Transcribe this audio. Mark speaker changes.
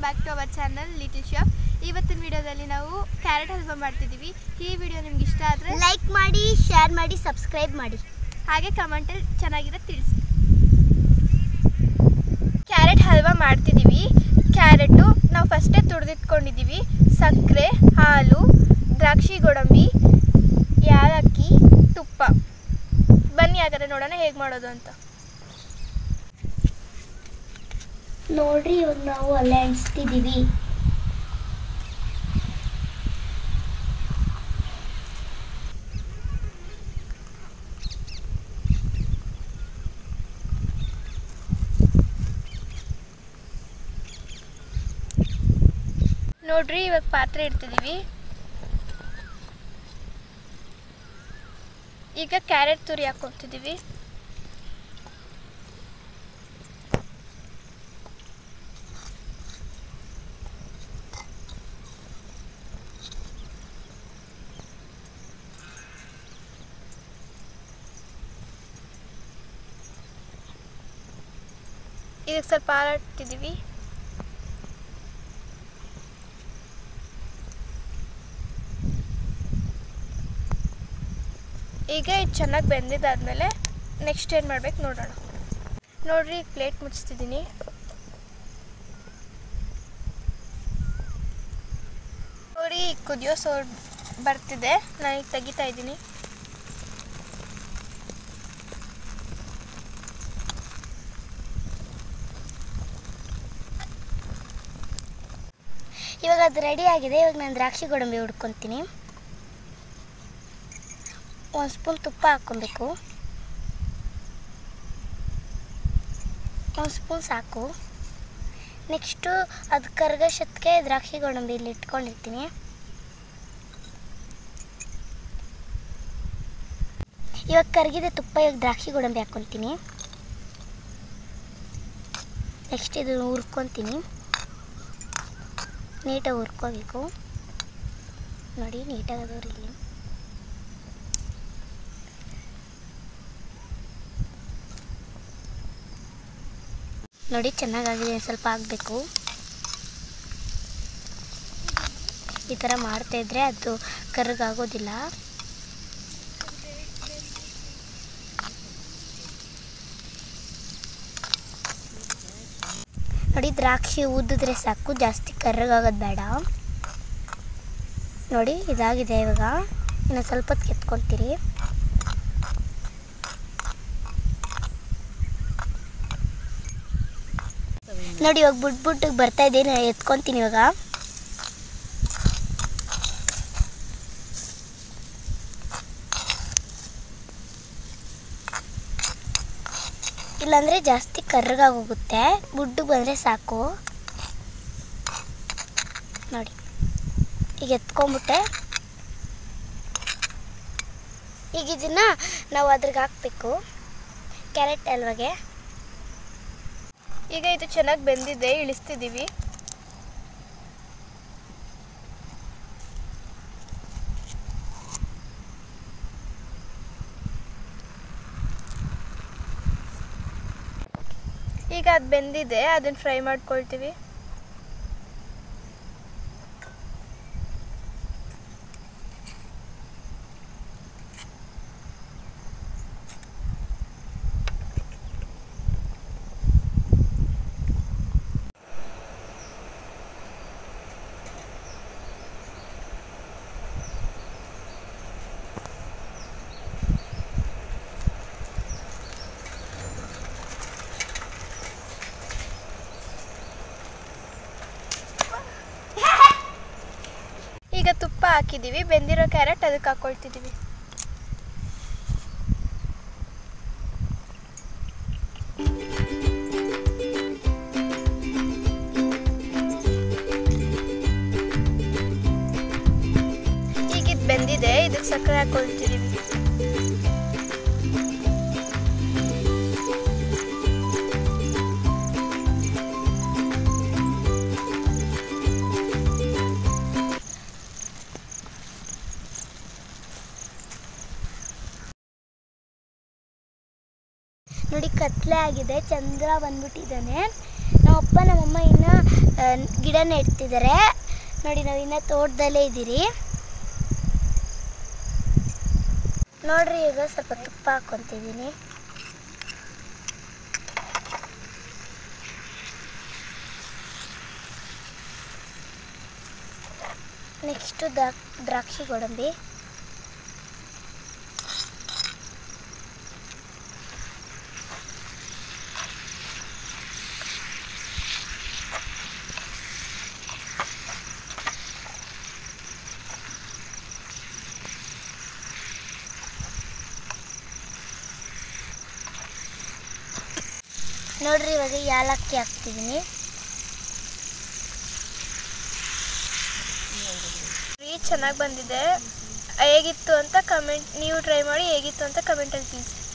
Speaker 1: back to our channel little shop ಇವತ್ತಿನ ವಿಡಿಯೋದಲ್ಲಿ ನಾವು ಕ್ಯಾರೆಟ್ ಹಲ್ವಾ ಮಾಡ್ತಿದ್ದೀವಿ ಈ ವಿಡಿಯೋ ನಿಮ್ಗೆ ಇಷ್ಟ ಆದರೆ
Speaker 2: ಲೈಕ್ ಮಾಡಿ ಶೇರ್ ಮಾಡಿ ಸಬ್ಸ್ಕ್ರೈಬ್ ಮಾಡಿ
Speaker 1: ಹಾಗೆ ಕಮೆಂಟಲ್ಲಿ ಚೆನ್ನಾಗಿರೋ ತಿಳಿಸಿ ಕ್ಯಾರೆಟ್ ಹಲ್ವಾ ಮಾಡ್ತಿದ್ದೀವಿ ಕ್ಯಾರೆಟು ನಾವು ಫಸ್ಟೇ ತುರಿದಿಟ್ಕೊಂಡಿದ್ದೀವಿ ಸಕ್ಕರೆ ಹಾಲು ದ್ರಾಕ್ಷಿ ಗೋಡಂಬಿ ಯಾಲಕ್ಕಿ ತುಪ್ಪ ಬನ್ನಿ ಹಾಗಾದ್ರೆ ನೋಡೋಣ ಹೇಗೆ ಮಾಡೋದು ಅಂತ
Speaker 2: ನೋಡ್ರಿ ಇವಾಗ ನಾವು ಅಲ್ಲೇ ಅಣಿಸ್ತಿದ್ದೀವಿ
Speaker 1: ನೋಡ್ರಿ ಇವಾಗ ಪಾತ್ರೆ ಇಡ್ತಿದ್ದೀವಿ ಈಗ ಕ್ಯಾರೆಟ್ ತುರಿ ಹಾಕ್ಕೊತಿದ್ದೀವಿ ಇದಕ್ಕೆ ಸ್ವಲ್ಪ ಹಾಲು ಹಾಕ್ತಿದ್ದೀವಿ ಈಗ ಇದು ಚೆನ್ನಾಗಿ ಬೆಂದಿದ್ದಾದ್ಮೇಲೆ ನೆಕ್ಸ್ಟ್ ಏನು ಮಾಡ್ಬೇಕು ನೋಡೋಣ ನೋಡ್ರಿ ಈಗ ಪ್ಲೇಟ್ ಮುಚ್ತಿದ್ದೀನಿ ನೋಡಿ ಈಗ ಕುದಿಯೋ ಸೋಡ್ ಬರ್ತಿದೆ ನಾನು ಈಗ ತೆಗಿತಾ ಇದ್ದೀನಿ
Speaker 2: ಇವಾಗ ಅದು ರೆಡಿ ಆಗಿದೆ ಇವಾಗ ನಾನು ದ್ರಾಕ್ಷಿ ಗೋಡಂಬಿ ಹುಡ್ಕೊತೀನಿ ಒಂದು ಸ್ಪೂನ್ ತುಪ್ಪ ಹಾಕ್ಕೊಬೇಕು ಒಂದು ಸ್ಪೂನ್ ಸಾಕು ನೆಕ್ಸ್ಟು ಅದು ಕರ್ಗಶತ್ಗೆ ದ್ರಾಕ್ಷಿ ಗೋಡಂಬಿ ಇಲ್ಲಿ ಇಟ್ಕೊಂಡಿರ್ತೀನಿ ಇವಾಗ ಕರಗಿದೆ ತುಪ್ಪ ಇವಾಗ ದ್ರಾಕ್ಷಿ ಗೋಡಂಬಿ ಹಾಕ್ಕೊತೀನಿ ನೆಕ್ಸ್ಟ್ ಇದು ಹುರ್ಕೊತೀನಿ ನೀಟಾಗಿ ಹುರ್ಕೋಬೇಕು ನೋಡಿ ನೀಟಾಗಿ ಅದವ್ರಿ ಇಲ್ಲಿ ನೋಡಿ ಚೆನ್ನಾಗಾಗಿದೆ ಸ್ವಲ್ಪ ಆಗಬೇಕು ಈ ಥರ ಮಾಡ್ತಾ ಇದ್ರೆ ಅದು ಕರ್ಗಾಗೋದಿಲ್ಲ ನೋಡಿ ದ್ರಾಕ್ಷಿ ಉದ್ದಿದ್ರೆ ಸಾಕು ಜಾಸ್ತಿ ಕರ್ರಗಾಗೋದು ಬೇಡ ನೋಡಿ ಇದಾಗಿದೆ ಇವಾಗ ಇನ್ನು ಸ್ವಲ್ಪ ಹೊತ್ತು ಕೆತ್ಕೊಳ್ತೀರಿ ನೋಡಿ ಇವಾಗ ಬುಡ್ ಬುಟ್ಟಿಗೆ ಬರ್ತಾ ಇದ್ದೀನಿ ಎತ್ಕೊತೀನಿ ಇವಾಗ ಇಲ್ಲಾಂದರೆ ಜಾಸ್ತಿ ಕರ್ರಗಾಗೋಗುತ್ತೆ ಬುಡ್ಡಿಗೆ ಬಂದರೆ ಸಾಕು ನೋಡಿ ಈಗ ಎತ್ಕೊಂಬಿಟ್ಟೆ ಈಗ ಇದನ್ನು ನಾವು ಅದ್ರಿಗೆ ಹಾಕಬೇಕು ಕ್ಯಾರೆಟ್ ಹಲ್ವಾಗೆ
Speaker 1: ಈಗ ಇದು ಚೆನ್ನಾಗಿ ಬೆಂದಿದೆ ಇಳಿಸ್ತಿದ್ದೀವಿ ಈಗ ಅದು ಬೆಂದಿದೆ ಅದನ್ನ ಫ್ರೈ ಮಾಡ್ಕೊಳ್ತೀವಿ ಈಗ ತುಪ್ಪ ಹಾಕಿದ್ದೀವಿ ಬೆಂದಿರೋ ಕ್ಯಾರೆಟ್ ಅದಕ್ಕೆ ಹಾಕೊಳ್ತಿದ್ದೀವಿ ಈಗ ಇದು ಬೆಂದಿದೆ ಇದಕ್ಕೆ ಸಕ್ಕರೆ ಹಾಕೊಳ್ತಿದ್ದೀವಿ
Speaker 2: ನೋಡಿ ಕತ್ಲೆ ಆಗಿದೆ ಚಂದ್ರ ಬಂದ್ಬಿಟ್ಟಿದ್ದಾನೆ ನಮ್ಮಪ್ಪ ನಮ್ಮಮ್ಮ ಇನ್ನು ಆ, ಗಿಡ ನೆಡ್ತಿದ್ದಾರೆ ನೋಡಿ ನಾವು ಇನ್ನು ತೋಟದಲ್ಲೇ ಇದ್ದೀರಿ ನೋಡ್ರಿ ಈಗ ಸ್ವಲ್ಪ ತುಪ್ಪ ಹಾಕ್ಕೊಂತಿದ್ದೀನಿ ನೆಕ್ಸ್ಟು ದ್ರಾಕ್ಷಿ ಗೋಡಂಬಿ ನೋಡ್ರಿ ಇವಾಗ ಯಾಲಕ್ಕಿ ಹಾಕ್ತಿದ್ದೀನಿ
Speaker 1: ಚೆನ್ನಾಗಿ ಬಂದಿದೆ ಹೇಗಿತ್ತು ಅಂತ ಕಮೆಂಟ್ ನೀವು ಟ್ರೈ ಮಾಡಿ ಹೇಗಿತ್ತು ಅಂತ ಕಮೆಂಟಲ್ಲಿ ತಿಳಿಸಿ